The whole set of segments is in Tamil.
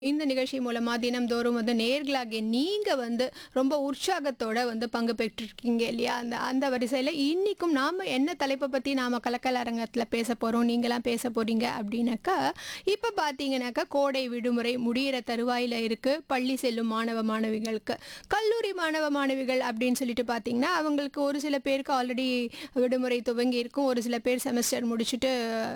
இந்த நிகழ்ச்சி மூலமா தினம்தோறும் வந்து நேர்களாகிய நீங்க வந்து ரொம்ப உற்சாகத்தோட வந்து பங்கு பெற்றிருக்கீங்க இல்லையா அந்த அந்த வரிசையில இன்னைக்கும் நாம என்ன தலைப்பை பத்தி நாம கலக்கல் அரங்கத்துல பேச போறோம் நீங்களாம் பேச போறீங்க அப்படின்னாக்கா இப்ப பாத்தீங்கன்னாக்கா கோடை விடுமுறை முடியிற தருவாயில இருக்கு பள்ளி செல்லும் மாணவ மாணவிகளுக்கு கல்லூரி மாணவ மாணவிகள் அப்படின்னு சொல்லிட்டு பாத்தீங்கன்னா அவங்களுக்கு ஒரு சில பேருக்கு ஆல்ரெடி விடுமுறை துவங்கி இருக்கும் ஒரு சில பேர் செமஸ்டர் முடிச்சுட்டு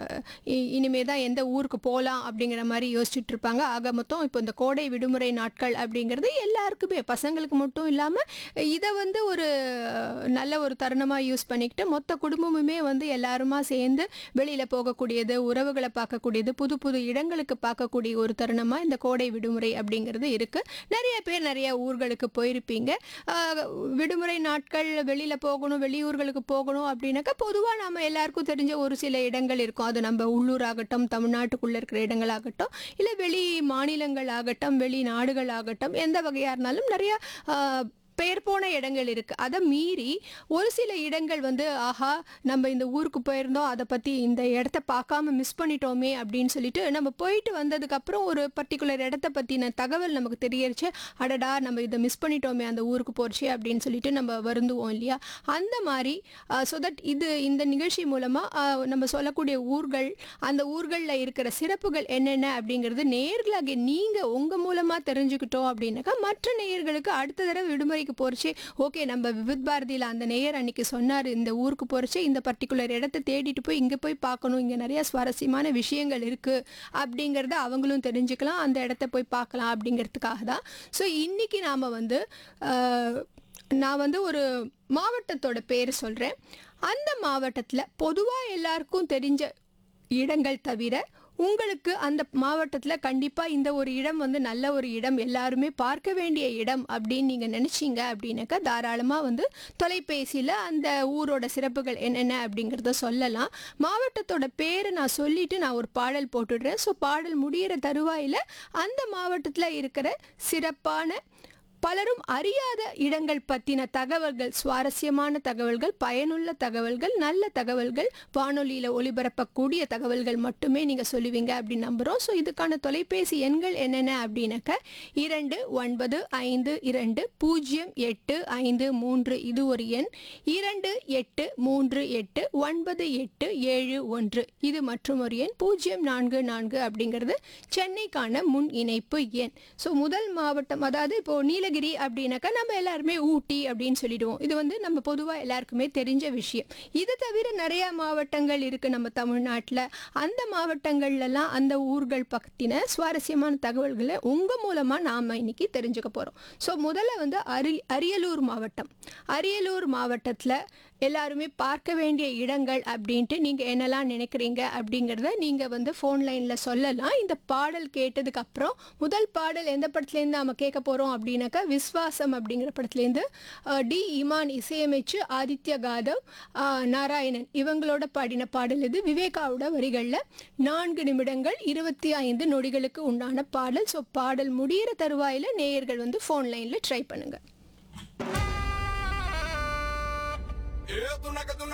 இ- இனிமே தான் எந்த ஊருக்கு போகலாம் அப்படிங்கிற மாதிரி யோசிச்சுட்டு இருப்பாங்க ஆக மொத்தம் இப்போ இந்த கோடை விடுமுறை நாட்கள் அப்படிங்கிறது எல்லாருக்குமே பசங்களுக்கு மட்டும் இல்லாமல் இதை வந்து ஒரு நல்ல ஒரு தருணமாக யூஸ் பண்ணிக்கிட்டு மொத்த குடும்பமுமே வந்து எல்லாருமா சேர்ந்து வெளியில் போகக்கூடியது உறவுகளை பார்க்கக்கூடியது புது புது இடங்களுக்கு பார்க்கக்கூடிய ஒரு தருணமாக இந்த கோடை விடுமுறை அப்படிங்கிறது இருக்குது நிறைய பேர் நிறைய ஊர்களுக்கு போயிருப்பீங்க ஆஹ் விடுமுறை நாட்கள் வெளியில் போகணும் வெளியூர்களுக்கு போகணும் அப்படின்னாக்கா பொதுவாக நம்ம எல்லாருக்கும் தெரிஞ்ச ஒரு சில இடங்கள் இருக்கும் அது நம்ம உள்ளூராகட்டும் தமிழ்நாட்டுக்குள்ளே இருக்கிற இடங்களாகட்டும் இல்லை வெளி மாநிலங்கள் ஆகட்டும் வெளி நாடுகள் ஆகட்டும் எந்த வகையாக இருந்தாலும் நிறைய ஆஹ், பெயர் போன இடங்கள் இருக்குது அதை மீறி ஒரு சில இடங்கள் வந்து ஆஹா நம்ம இந்த ஊருக்கு போயிருந்தோம் அதை பற்றி இந்த இடத்த பார்க்காம மிஸ் பண்ணிட்டோமே அப்படின்னு சொல்லிட்டு நம்ம போயிட்டு வந்ததுக்கப்புறம் ஒரு பர்டிகுலர் இடத்த பற்றின தகவல் நமக்கு தெரியறிச்சு அடடா நம்ம இதை மிஸ் பண்ணிட்டோமே அந்த ஊருக்கு போச்சு அப்படின்னு சொல்லிட்டு நம்ம வருந்துவோம் இல்லையா அந்த மாதிரி ஸோ தட் இது இந்த நிகழ்ச்சி மூலமாக நம்ம சொல்லக்கூடிய ஊர்கள் அந்த ஊர்களில் இருக்கிற சிறப்புகள் என்னென்ன அப்படிங்கிறது நேர்களாகிய நீங்கள் உங்கள் மூலமாக தெரிஞ்சுக்கிட்டோம் அப்படின்னாக்கா மற்ற நேயர்களுக்கு அடுத்த தடவை விடுமுறைக்கு போகிறச்சு ஓகே நம்ம விவித் பாரதியில் அந்த நேயர் அன்னைக்கு சொன்னார் இந்த ஊருக்கு போகிறச்சு இந்த பர்டிகுலர் இடத்த தேடிட்டு போய் இங்கே போய் பார்க்கணும் இங்கே நிறைய சுவாரஸ்யமான விஷயங்கள் இருக்குது அப்படிங்கிறத அவங்களும் தெரிஞ்சுக்கலாம் அந்த இடத்த போய் பார்க்கலாம் அப்படிங்கிறதுக்காக தான் ஸோ இன்றைக்கி நாம் வந்து ஆஹ், நான் வந்து ஒரு மாவட்டத்தோட பேர் சொல்கிறேன் அந்த மாவட்டத்தில் பொதுவாக எல்லாருக்கும் தெரிஞ்ச இடங்கள் தவிர உங்களுக்கு அந்த மாவட்டத்தில் கண்டிப்பாக இந்த ஒரு இடம் வந்து நல்ல ஒரு இடம் எல்லாருமே பார்க்க வேண்டிய இடம் அப்படின்னு நீங்கள் நினச்சிங்க அப்படின்னாக்கா தாராளமாக வந்து தொலைபேசியில் அந்த ஊரோட சிறப்புகள் என்னென்ன அப்படிங்கிறத சொல்லலாம் மாவட்டத்தோட பேரை நான் சொல்லிட்டு நான் ஒரு பாடல் போட்டுடுறேன் ஸோ பாடல் முடியிற தருவாயில் அந்த மாவட்டத்தில் இருக்கிற சிறப்பான பலரும் அறியாத இடங்கள் பற்றின தகவல்கள் சுவாரஸ்யமான தகவல்கள் பயனுள்ள தகவல்கள் நல்ல தகவல்கள் வானொலியில் ஒளிபரப்பக்கூடிய தகவல்கள் மட்டுமே நீங்கள் சொல்லுவீங்க அப்படின்னு நம்புகிறோம் ஸோ இதுக்கான தொலைபேசி எண்கள் என்னென்ன அப்படின்னாக்க இரண்டு ஒன்பது ஐந்து இரண்டு பூஜ்ஜியம் எட்டு ஐந்து மூன்று இது ஒரு எண் இரண்டு எட்டு மூன்று எட்டு ஒன்பது எட்டு ஏழு ஒன்று இது மற்றும் ஒரு எண் பூஜ்ஜியம் நான்கு நான்கு அப்படிங்கிறது சென்னைக்கான முன் இணைப்பு எண் ஸோ முதல் மாவட்டம் அதாவது இப்போ நீலகிரி அப்படின்னாக்கா நம்ம எல்லாருமே ஊட்டி அப்படின்னு சொல்லிடுவோம் இது வந்து நம்ம பொதுவாக எல்லாருக்குமே தெரிஞ்ச விஷயம் இது தவிர நிறைய மாவட்டங்கள் இருக்கு நம்ம தமிழ்நாட்டில் அந்த மாவட்டங்கள்லாம் அந்த ஊர்கள் பற்றின சுவாரஸ்யமான தகவல்களை உங்கள் மூலமாக நாம் இன்னைக்கு தெரிஞ்சுக்க போகிறோம் ஸோ முதல்ல வந்து அரி அரியலூர் மாவட்டம் அரியலூர் மாவட்டத்தில் எல்லாருமே பார்க்க வேண்டிய இடங்கள் அப்படின்ட்டு நீங்கள் என்னெல்லாம் நினைக்கிறீங்க அப்படிங்கிறத நீங்கள் வந்து ஃபோன் லைனில் சொல்லலாம் இந்த பாடல் கேட்டதுக்கு அப்புறம் முதல் பாடல் எந்த படத்துலேருந்து நம்ம கேட்க போகிறோம் அப்படின்னாக்கா விஸ்வாசம் அப்படிங்கிற படத்துலேருந்து அஹ், டி இமான் இசையமைச்சு ஆதித்ய காதவ் அஹ், நாராயணன் இவங்களோட பாடின பாடல் இது விவேகாவோட வரிகளில் நான்கு நிமிடங்கள் இருபத்தி ஐந்து நொடிகளுக்கு உண்டான பாடல் ஸோ பாடல் முடியிற தருவாயில் நேயர்கள் வந்து ஃபோன் லைனில் ட்ரை பண்ணுங்கள் Eh, tú na que tú na